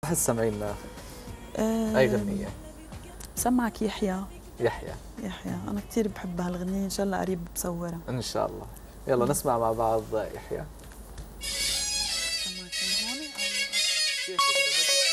هسه سمعينا آه، اي غنيه سمعك يحيى يحيى يحيى انا كثير بحب هالغنيه ان شاء الله قريب بصورها ان شاء الله يلا نسمع مع بعض يحيى سمعك من هون أو-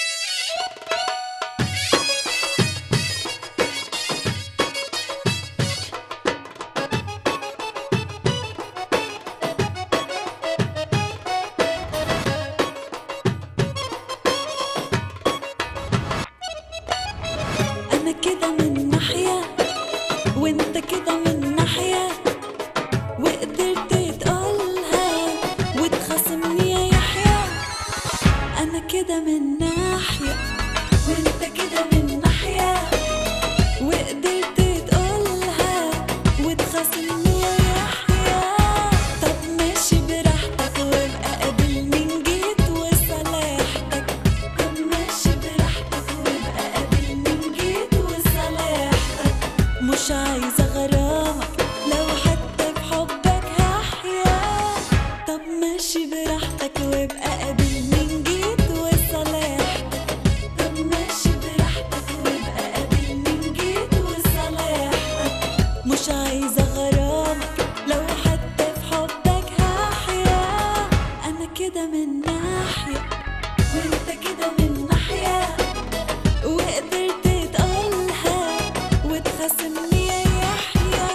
أنا كده من ناحية وأنت كده من ناحية وقدرت تقولها وتخاصمني يا يحيى أنا كده من ناحية وأنت كده من ناحية وقدرت تقولها وتخاصمني يا يحيى طب ماشي براحتك وابقى قابلني إن جيت وصالحتك طب ماشي براحتك وابقى قابلني إن جيت وصالحتك مش عايزة غرامك لو حتى بحبك هحيا طب ماشي براحتك وابقى قابلني إن جيت وصالحتك طب ماشي براحتك وابقى قابلني إن جيت وصالحتك مش عايزة غرامك لو حتى في حبك هحيا أنا كده من ناحية وأنت كده من ناحية وقدرت تقولها وتخاصمني يا يحيى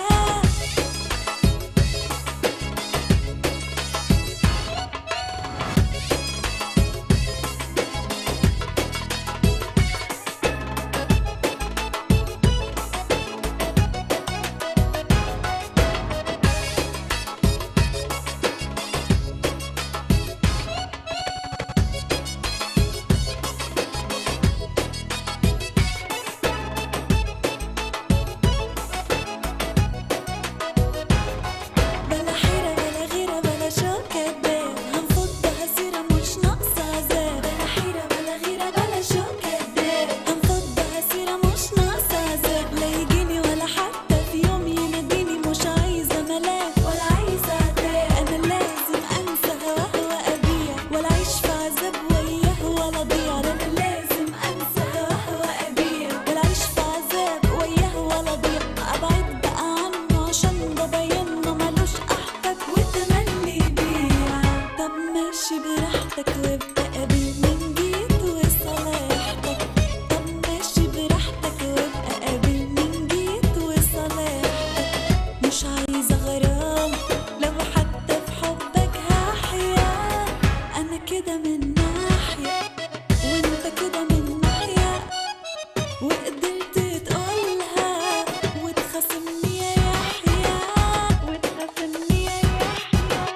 بلا حيرة بلا غيرة بلا شوق كداب هنفضها سيرة مش ناقصة عذاب بلا حيرة بلا غيرة بلا شوق كداب هنفضها سيرة مش ناقصة عذاب لا يجيني ولا حتى في يوم يناديني مش عايزة ملاك ولا عايزة عتاب أنا لازم أنسى هواه وأبيع ولا أعيش في عذاب وياه ولا ضيع أنا لازم أنسى هواه وأبيع ولا أعيش في عذاب وياه ولا ضيع أبعد بقى عنه عشان ده بينا ملوش أحباب وتملي بيع طب ماشي براحتك وابقى قابلني إن جيت وصالحتك طب ماشي براحتك وابقى قابلني إن جيت وصالحتك مش عايزة غرام لو حتى في حبك هحيا أنا كده من ناحية وأنت كده من ناحية وقدرت تقولها وتخاصمني يا يحيى وتخاصمني يا يحيى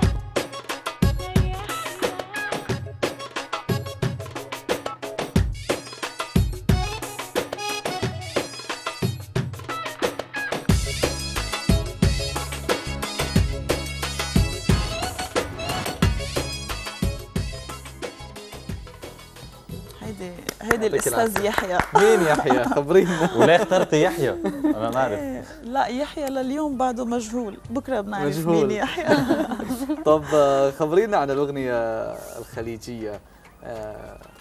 هيدي هيدي يعطيك الاستاذ يحيى مين يحيى خبرينا وليه اخترتي يحيى؟ انا ما اعرف إيه، لا يحيى لليوم بعده مجهول بكره بنعرف مجهول. مين يحيى طب آه، خبرينا عن الاغنيه الخليجيه آه،